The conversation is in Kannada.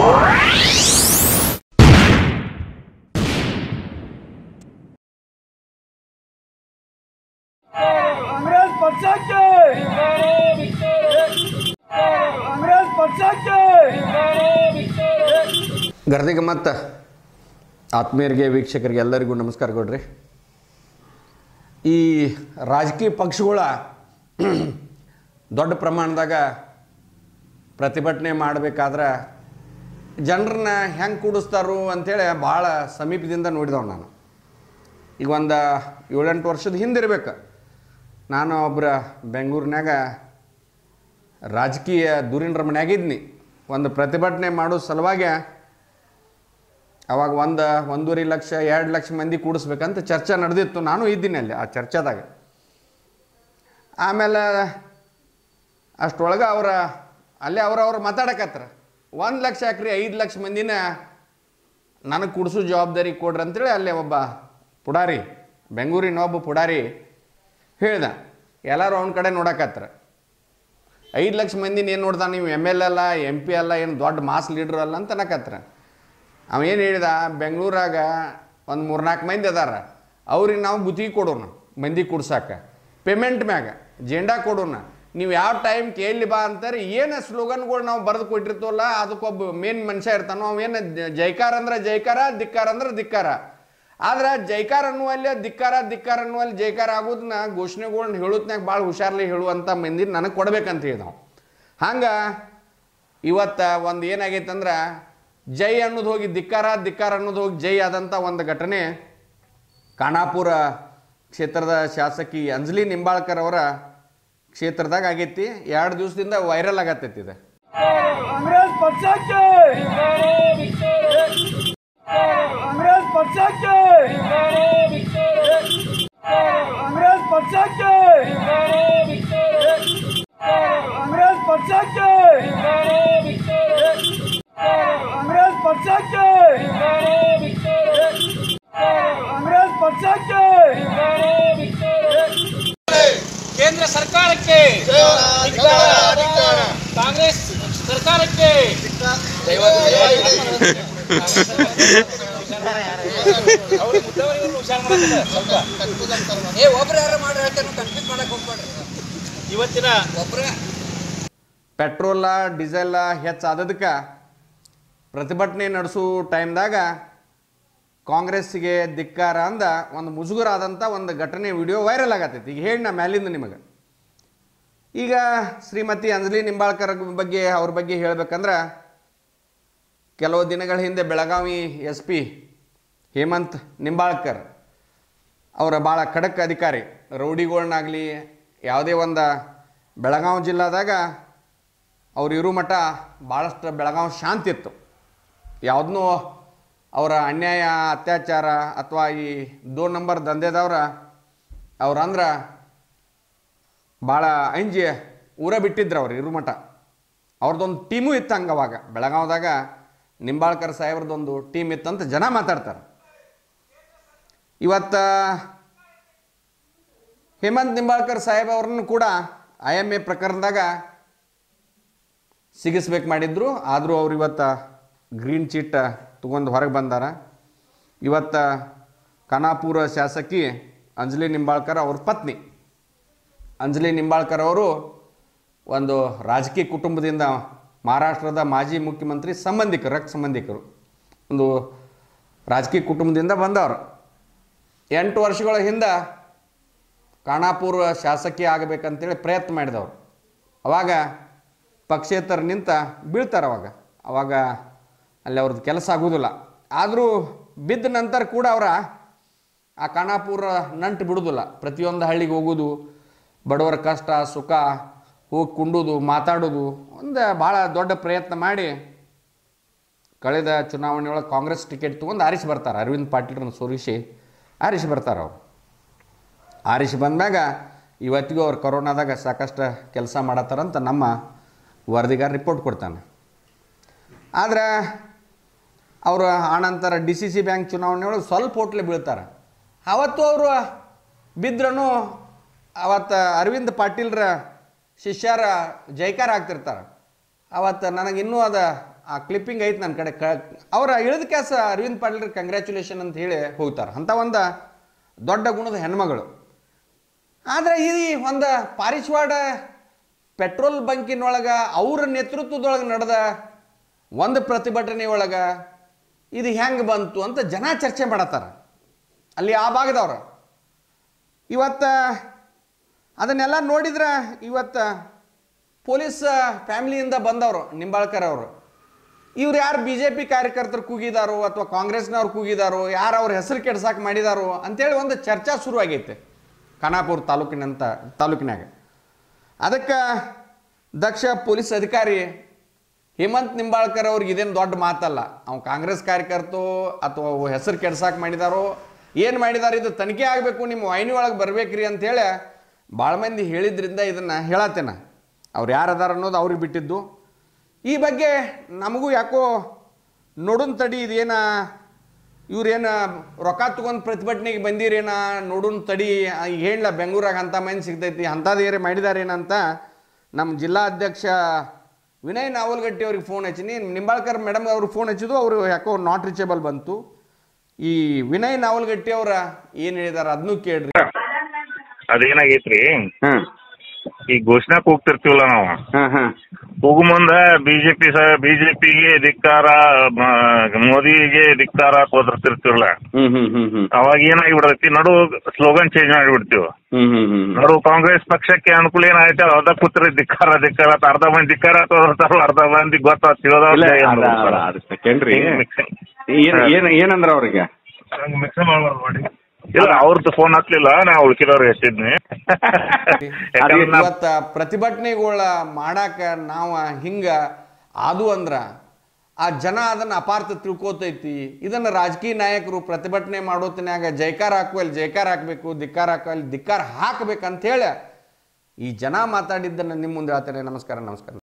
ಕಾಂಗ್ರೆಸ್ ಪಕ್ಷಕ್ಕೆ ಕಾಂಗ್ರೆಸ್ ಪಕ್ಷಕ್ಕೆ ಗರ್ದಿಗೆ ಮತ್ತು ಆತ್ಮೀಯರಿಗೆ ವೀಕ್ಷಕರಿಗೆ ಎಲ್ಲರಿಗೂ ನಮಸ್ಕಾರ ಕೊಡ್ರಿ ಈ ರಾಜಕೀಯ ಪಕ್ಷಗಳ ದೊಡ್ಡ ಪ್ರಮಾಣದಾಗ ಪ್ರತಿಭಟನೆ ಮಾಡಬೇಕಾದ್ರೆ ಜನರನ್ನ ಹೆಂಗೆ ಕೂಡಿಸ್ತಾರೋ ಅಂಥೇಳಿ ಭಾಳ ಸಮೀಪದಿಂದ ನೋಡಿದವ್ ನಾನು ಈಗ ಒಂದು ಏಳೆಂಟು ವರ್ಷದ ಹಿಂದಿರ್ಬೇಕು ನಾನು ಒಬ್ಬರ ಬೆಂಗಳೂರಿನಾಗ ರಾಜಕೀಯ ದೂರಿನ ಮನ್ಯಾಗಿದ್ನಿ ಒಂದು ಪ್ರತಿಭಟನೆ ಮಾಡೋ ಸಲುವಾಗಿ ಅವಾಗ ಒಂದು ಒಂದೂವರೆ ಲಕ್ಷ ಎರಡು ಲಕ್ಷ ಮಂದಿ ಕೂಡಿಸ್ಬೇಕಂತ ಚರ್ಚೆ ನಡೆದಿತ್ತು ನಾನು ಇದ್ದೀನಿ ಅಲ್ಲಿ ಆ ಚರ್ಚೆದಾಗ ಆಮೇಲೆ ಅಷ್ಟರೊಳಗೆ ಅವರ ಅಲ್ಲೇ ಅವ್ರವ್ರು ಮಾತಾಡಕತ್ರ ಒಂದು ಲಕ್ಷ ಹಾಕ್ರಿ ಐದು ಲಕ್ಷ ಮಂದಿನ ನನಗೆ ಕೂಡಿಸೋ ಜವಾಬ್ದಾರಿ ಕೊಡ್ರಿ ಅಂತೇಳಿ ಅಲ್ಲೇ ಒಬ್ಬ ಪುಡಾರಿ ಬೆಂಗಳೂರಿನ ಒಬ್ಬ ಪುಡಾರಿ ಹೇಳ್ದ ಎಲ್ಲರೂ ಅವನ ಕಡೆ ನೋಡಕತ್ರ ಐದು ಲಕ್ಷ ಮಂದಿನ ಏನು ನೋಡ್ದ ನೀವು ಎಮ್ ಎಲ್ ಅಲ್ಲ ಎಮ್ ಪಿ ಅಲ್ಲ ಏನು ದೊಡ್ಡ ಮಾಸ್ ಲೀಡ್ರ್ ಅಲ್ಲ ಅಂತ ಅನ್ನಕತ್ರ ಅವ ಏನು ಹೇಳಿದ ಬೆಂಗಳೂರಾಗ ಒಂದು ಮೂರ್ನಾಲ್ಕು ಮಂದಿ ಅದಾರ ಅವ್ರಿಗೆ ನಾವು ಗುತ್ತಿಗೆ ಕೊಡೋಣ ಮಂದಿ ಕುಡ್ಸಾಕ ಪೇಮೆಂಟ್ ಮ್ಯಾಗ ಜೆಂಡಾ ಕೊಡೋಣ ನೀವು ಯಾವ ಟೈಮ್ ಕೇಳಿ ಬಾ ಅಂತಾರೆ ಏನು ಸ್ಲೋಗನ್ಗಳು ನಾವು ಬರೆದು ಕೊಟ್ಟಿರ್ತೀವಲ್ಲ ಅದಕ್ಕೊಬ್ಬ ಮೇನ್ ಮನುಷ್ಯ ಇರ್ತಾನೋ ಅವೇನು ಜೈಕಾರ ಅಂದ್ರೆ ಜೈಕಾರ ಧಿಕ್ಕಾರ ಅಂದ್ರೆ ಧಿಕ್ಕಾರ ಆದ್ರೆ ಜೈಕಾರ ಅನ್ನುವಲ್ಲಿ ಧಿಕ್ಕಾರ ಧಿಕ್ಕಾರ ಅನ್ನುವಲ್ಲಿ ಜೈಕಾರ ಆಗೋದನ್ನ ಘೋಷಣೆಗಳ್ನ ಹೇಳೋದ್ನಾಗ ಭಾಳ ಹುಷಾರ್ಲಿ ಹೇಳುವಂಥ ಮಂದಿ ನನಗೆ ಕೊಡ್ಬೇಕಂತ ಹೇಳಿದವು ಹಂಗೆ ಇವತ್ತು ಒಂದು ಏನಾಗೈತೆ ಅಂದ್ರೆ ಜೈ ಅನ್ನೋದು ಹೋಗಿ ಧಿಕ್ಕಾರ ಧಿಕ್ಕಾರ ಅನ್ನೋದು ಹೋಗಿ ಜೈ ಆದಂಥ ಒಂದು ಘಟನೆ ಖಾನಾಪುರ ಕ್ಷೇತ್ರದ ಶಾಸಕಿ ಅಂಜಲಿ ನಿಂಬಾಳ್ಕರ್ ಅವರ ಕ್ಷೇತ್ರದಾಗ ಆಗೈತಿ ಎರಡು ದಿವಸದಿಂದ ವೈರಲ್ ಆಗತ್ತೈತಿ ಇದು ಕಾಂಗ್ರೆಸ್ ಪಕ್ಷಕ್ಕೆ ಕಾಂಗ್ರೆಸ್ ಪಕ್ಷಕ್ಕೆ ಕಾಂಗ್ರೆಸ್ ಪಕ್ಷಕ್ಕೆ ಕಾಂಗ್ರೆಸ್ ಪಕ್ಷಕ್ಕೆ ಕಾಂಗ್ರೆಸ್ ಪಕ್ಷಕ್ಕೆ ಕಾಂಗ್ರೆಸ್ ಪಕ್ಷಕ್ಕೆ ಕೇಂದ್ರ ಸರ್ಕಾರಕ್ಕೆ ಕಾಂಗ್ರೆಸ್ ಸರ್ಕಾರಕ್ಕೆ ಅವ್ರು ಮುದ್ದವರಿಗೂ ಹುಷಾರ್ ಮಾಡಕ್ಕಿಲ್ಲ, ಸ್ವಲ್ಪ. ಏ ಒಬ್ರು ಯಾರು ಮಾಡಿ ಹೇಳ್ತೇನೆ ಕನ್ಫ್ಯೂಸ್ ಮಾಡಕ್ ಹೋಗ್ಬೇಡ್ರಿ ಇವತ್ತಿನ ಒಬ್ರೇ ಪೆಟ್ರೋಲ ಡೀಸೆಲ ಹೆಚ್ಚಾದದಕ್ಕೆ ಪ್ರತಿಭಟನೆ ನಡೆಸೋ ಟೈಮ್ದಾಗ ಕಾಂಗ್ರೆಸ್ಸಿಗೆ ಧಿಕ್ಕಾರ ಅಂದ ಒಂದು ಮುಜುಗರಾದಂಥ ಒಂದು ಘಟನೆ ವಿಡಿಯೋ ವೈರಲ್ ಆಗತ್ತೈತಿ ಈಗ ಹೇಳಿ ನಾ ಮ್ಯಾಲಿಂದ ನಿಮಗೆ ಈಗ ಶ್ರೀಮತಿ ಅಂಜಲಿ ನಿಂಬಾಳ್ಕರ್ ಬಗ್ಗೆ ಅವ್ರ ಬಗ್ಗೆ ಹೇಳ್ಬೇಕಂದ್ರೆ ಕೆಲವು ದಿನಗಳ ಹಿಂದೆ ಬೆಳಗಾವಿ ಎಸ್ ಪಿ ಹೇಮಂತ್ ನಿಂಬಾಳ್ಕರ್ ಅವರ ಭಾಳ ಖಡಕ್ ಅಧಿಕಾರಿ ರೌಡಿಗಳ್ನಾಗಲಿ ಯಾವುದೇ ಒಂದು ಬೆಳಗಾವಿ ಜಿಲ್ಲಾದಾಗ ಅವ್ರು ಇರೋ ಮಠ ಭಾಳಷ್ಟು ಬೆಳಗಾವಿ ಶಾಂತಿ ಇತ್ತು ಯಾವುದನ್ನೂ ಅವರ ಅನ್ಯಾಯ ಅತ್ಯಾಚಾರ ಅಥವಾ ಈ ದೋ ನಂಬರ್ ದಂಧೆದವ್ರ ಅವ್ರಂದ್ರೆ ಭಾಳ ಅಂಜಿ ಊರ ಬಿಟ್ಟಿದ್ರು ಅವ್ರು ಇರು ಮಠ ಅವ್ರದ್ದೊಂದು ಟೀಮು ಇತ್ತು ಹಂಗೆ ಅವಾಗ ಬೆಳಗಾವ್ದಾಗ ನಿಂಬಾಳ್ಕರ್ ಸಾಹೇಬ್ರದ್ದೊಂದು ಟೀಮ್ ಇತ್ತಂತ ಜನ ಮಾತಾಡ್ತಾರೆ ಇವತ್ತು ಹೇಮಂತ್ ನಿಂಬಾಳ್ಕರ್ ಸಾಹೇಬ್ ಅವ್ರನ್ನು ಕೂಡ ಐ ಎಮ್ ಎ ಪ್ರಕರಣದಾಗ ಸಿಗಿಸ್ಬೇಕು ಮಾಡಿದ್ರು ಆದರೂ ಅವ್ರು ಇವತ್ತು ಗ್ರೀನ್ ಚೀಟ್ ತೊಗೊಂಡು ಹೊರಗೆ ಬಂದಾರ ಇವತ್ತು ಖಾನಾಪುರ ಶಾಸಕಿ ಅಂಜಲಿ ನಿಂಬಾಳ್ಕರ್ ಅವ್ರ ಪತ್ನಿ ಅಂಜಲಿ ನಿಂಬಾಳ್ಕರ್ ಅವರು ಒಂದು ರಾಜಕೀಯ ಕುಟುಂಬದಿಂದ ಮಹಾರಾಷ್ಟ್ರದ ಮಾಜಿ ಮುಖ್ಯಮಂತ್ರಿ ಸಂಬಂಧಿಕರು ರಕ್ತ ಸಂಬಂಧಿಕರು ಒಂದು ರಾಜಕೀಯ ಕುಟುಂಬದಿಂದ ಬಂದವರು ಎಂಟು ವರ್ಷಗಳ ಹಿಂದೆ ಖಾನಾಪುರ ಶಾಸಕಿ ಆಗಬೇಕಂತೇಳಿ ಪ್ರಯತ್ನ ಮಾಡಿದವರು ಅವಾಗ ಪಕ್ಷೇತರ ನಿಂತ ಬೀಳ್ತಾರೆ ಅವಾಗ ಅವಾಗ ಅಲ್ಲಿ ಅವ್ರದ್ದು ಕೆಲಸ ಆಗೋದಿಲ್ಲ ಆದರೂ ಬಿದ್ದ ನಂತರ ಕೂಡ ಅವರ ಆ ಖಾನಾಪುರ ನಂಟು ಬಿಡೋದಿಲ್ಲ ಪ್ರತಿಯೊಂದು ಹಳ್ಳಿಗೆ ಹೋಗೋದು ಬಡವರ ಕಷ್ಟ ಸುಖ ಹೋಗಿ ಕುಂಡೋದು ಮಾತಾಡೋದು ಒಂದು ಭಾಳ ದೊಡ್ಡ ಪ್ರಯತ್ನ ಮಾಡಿ ಕಳೆದ ಚುನಾವಣೆ ಒಳಗೆ ಕಾಂಗ್ರೆಸ್ ಟಿಕೆಟ್ ತೊಗೊಂಡು ಆರಿಸಿ ಬರ್ತಾರೆ ಅರವಿಂದ್ ಪಾಟೀಲ್ರನ್ನ ಸೋರಿಸಿ ಆರಿಸಿ ಬರ್ತಾರೆ ಅವ್ರು ಆರಿಸಿ ಬಂದಾಗ ಇವತ್ತಿಗೂ ಅವ್ರು ಕೊರೋನಾದಾಗ ಸಾಕಷ್ಟು ಕೆಲಸ ಮಾಡತ್ತಾರಂತ ನಮ್ಮ ವರದಿಗಾರ ರಿಪೋರ್ಟ್ ಕೊಡ್ತಾನೆ ಆದ್ರೆ ಅವರು ಆನಂತರ ಡಿ ಸಿ ಸಿ ಬ್ಯಾಂಕ್ ಚುನಾವಣೆ ಒಳಗೆ ಸ್ವಲ್ಪ ಹೋಟ್ಲೆ ಬೀಳ್ತಾರೆ ಅವತ್ತು ಅವರು ಬಿದ್ರೂ ಅವತ್ತು ಅರವಿಂದ್ ಪಾಟೀಲ್ರ ಶಿಷ್ಯರ ಜೈಕಾರ ಆಗ್ತಿರ್ತಾರೆ ಅವತ್ತು ನನಗೆ ಇನ್ನೂ ಅದು ಆ ಕ್ಲಿಪ್ಪಿಂಗ್ ಐತೆ ನನ್ನ ಕಡೆ ಕ ಅವರ ಇಳಿದ ಕ್ಯಾಸ ಅರವಿಂದ್ ಪಾಟೀಲ್ ಕಂಗ್ರ್ಯಾಚುಲೇಷನ್ ಅಂತ ಹೇಳಿ ಹೋಗ್ತಾರೆ ಅಂಥ ಒಂದು ದೊಡ್ಡ ಗುಣದ ಹೆಣ್ಮಗಳು ಆದರೆ ಈ ಒಂದು ಪಾರಿಶ್ವಾಡ ಪೆಟ್ರೋಲ್ ಬಂಕಿನೊಳಗೆ ಅವ್ರ ನೇತೃತ್ವದೊಳಗೆ ನಡೆದ ಒಂದು ಪ್ರತಿಭಟನೆ ಒಳಗೆ ಇದು ಹೆಂಗೆ ಬಂತು ಅಂತ ಜನ ಚರ್ಚೆ ಮಾಡತ್ತಾರ ಅಲ್ಲಿ ಆ ಭಾಗದವ್ರು ಇವತ್ತು ಅದನ್ನೆಲ್ಲ ನೋಡಿದ್ರೆ ಇವತ್ತು ಪೊಲೀಸ್ ಫ್ಯಾಮಿಲಿಯಿಂದ ಬಂದವರು ನಿಂಬಾಳ್ಕರ್ ಅವರು ಇವ್ರು ಯಾರು ಬಿ ಜೆ ಪಿ ಕಾರ್ಯಕರ್ತರು ಕೂಗಿದಾರೋ ಅಥವಾ ಕಾಂಗ್ರೆಸ್ನವ್ರು ಕೂಗಿದಾರೋ ಯಾರು ಅವ್ರ ಹೆಸರು ಕೆಡ್ಸಾಕ್ ಮಾಡಿದಾರೋ ಅಂತೇಳಿ ಒಂದು ಚರ್ಚಾ ಶುರುವಾಗೈತೆ ಖಾನಾಪುರ ತಾಲೂಕಿನಂತ ತಾಲೂಕಿನಾಗ ಅದಕ್ಕೆ ದಕ್ಷ ಪೊಲೀಸ್ ಅಧಿಕಾರಿ ಹೇಮಂತ್ ನಿಂಬಾಳ್ಕರ್ ಅವ್ರಿಗೆ ಇದೇನು ದೊಡ್ಡ ಮಾತಲ್ಲ ಅವ್ನು ಕಾಂಗ್ರೆಸ್ ಕಾರ್ಯಕರ್ತೋ ಅಥವಾ ಅವು ಹೆಸರು ಕೆಡ್ಸಾಕ್ ಮಾಡಿದಾರೋ ಏನು ಮಾಡಿದಾರೆ ಇದು ತನಿಖೆ ಆಗಬೇಕು ನಿಮ್ಮ ವಾಹಿನಿ ಒಳಗೆ ಬರ್ಬೇಕ್ರಿ ಅಂತೇಳಿ ಭಾಳ ಮಂದಿ ಹೇಳಿದ್ರಿಂದ ಇದನ್ನು ಹೇಳತ್ತೇನೆ ಅವ್ರು ಯಾರು ಅದಾರ ಅನ್ನೋದು ಅವ್ರಿಗೆ ಬಿಟ್ಟಿದ್ದು ಈ ಬಗ್ಗೆ ನಮಗೂ ಯಾಕೋ ನೋಡುನ್ ತಡಿ ಇದೇನ ಇವ್ರೇನ ರೊಕ್ಕ ತಗೊಂಡು ಪ್ರತಿಭಟನೆಗೆ ಬಂದಿರೇನ ನೋಡುನ್ ತಡಿ ಈಗ ಹೇಳಲ್ಲ ಬೆಂಗಳೂರಾಗ ಅಂಥ ಮಂದಿ ಸಿಗ್ತೈತಿ ಅಂಥದ್ದು ಏರೇ ಮಾಡಿದಾರೇನಂತ ನಮ್ಮ ಜಿಲ್ಲಾ ಅಧ್ಯಕ್ಷ ವಿನಯ್ ನಾವಲ್ಗಟ್ಟಿ ಅವ್ರಿಗೆ ಫೋನ್ ಹಚ್ಚಿನಿ ನಿಂಬಾಳ್ಕರ್ ಮೇಡಮ್ ಅವ್ರಿಗೆ ಫೋನ್ ಹಚ್ಚಿದ್ದು ಅವರು ಯಾಕೋ ನಾಟ್ ರೀಚೇಬಲ್ ಬಂತು ಈ ವಿನಯ್ ನಾವಲ್ಗಟ್ಟಿ ಅವರ ಏನು ಹೇಳಿದಾರೆ ಅದನ್ನೂ ಕೇಳ್ರಿ ಅದೇನಾಗೈತ್ರಿ ಹಾಂ ಈ ಘೋಷಣೆ ಕೂಗ್ತಿರ್ತೀವಲ್ಲ ನಾವು ಹಾಂ ಹಾಂ ಕೂಗು ಮುಂದ ಬಿಜೆಪಿ ಸ ಬಿಜೆಪಿಗೆ ಧಿಕ್ಕಾರ ಮ- ಮೋದಿಗೆ ಧಿಕ್ಕಾರ ಕೋದಿರ್ತಿರ್ತೀವಲ್ಲ ಹ್ಮ್ ಹ್ಮ್ ಹ್ಮ್ ಹ್ಮ್ ಅವಾಗ ಏನಾಗಿಬಿಡ್ತೈತಿ ನಡು ಸ್ಲೋಗನ್ ಚೇಂಜ್ ಮಾಡಿಬಿಡ್ತೀವಿ ಹ್ಮ್ ಹ್ಮ್ ಹ್ಮ್ ನಡು ಕಾಂಗ್ರೆಸ್ ಪಕ್ಷಕ್ಕೆ ಅನುಕೂಲ ಏನಾಯ್ತು ಅದ ಕೂತ್ರಿ ಧಿಕ್ಕಾರ ಧಿಕ್ಕಾರ ಅಂತ ಅರ್ಧ ಮಂದಿ ಧಿಕ್ಕಾರ ತೋರ್ತಾರಲ್ಲ ಅರ್ಧ ಮಂದಿ ಗೊತ್ತಾಗ್ತಿರೋದ ಇಲ್ಲ ಅದ ಅದ- ಅದು ಸೆಕೆಂಡ್ರಿ ಏನ್ ಏನ್ ಏನಂದ್ರ ಅವ್ರಿಗೆ ಮಿಕ್ಸ್ ಮಾಡ್ಬಾರ್ದು ನೋಡಿ ಇಲ್ಲ ಅವ್ರದ್ದು ಫೋನ್ ಹತ್ಲಿಲ್ಲ ನಾ ಉಳ್ಕಿದವ್ರಿಗೆ ಹಚ್ಚಿದ್ನಿ ಯಾಕಂದ್ರೆ ನಾ- ಇವತ್ತ ಪ್ರತಿಭಟನೆಗಳ ಮಾಡಾಕ ನಾವು ಹಿಂಗ ಆದು ಅಂದ್ರ ಆ ಜನ ಅದನ್ನ ಅಪಾರ್ಥ ತಿಳ್ಕೊತೈತಿ ಇದನ್ನ ರಾಜಕೀಯ ನಾಯಕರು ಪ್ರತಿಭಟನೆ ಮಾಡೋತನ್ಯಾಗ ಜೈಕಾರ ಹಾಕುವಲ್ಲಿ ಜೈಕಾರ ಹಾಕ್ಬೇಕು ಧಿಕ್ಕಾರ ಹಾಕುವಲ್ಲಿ ಧಿಕ್ಕಾರ ಹಾಕ್ಬೇಕಂತ ಹೇಳಿ ಈ ಜನ ಮಾತಾಡಿದ್ದನ್ನ ನಿಮ್ಮ ಮುಂದೆ ಹೇಳ್ತೇನೆ ನಮಸ್ಕಾರ ನಮಸ್ಕಾರ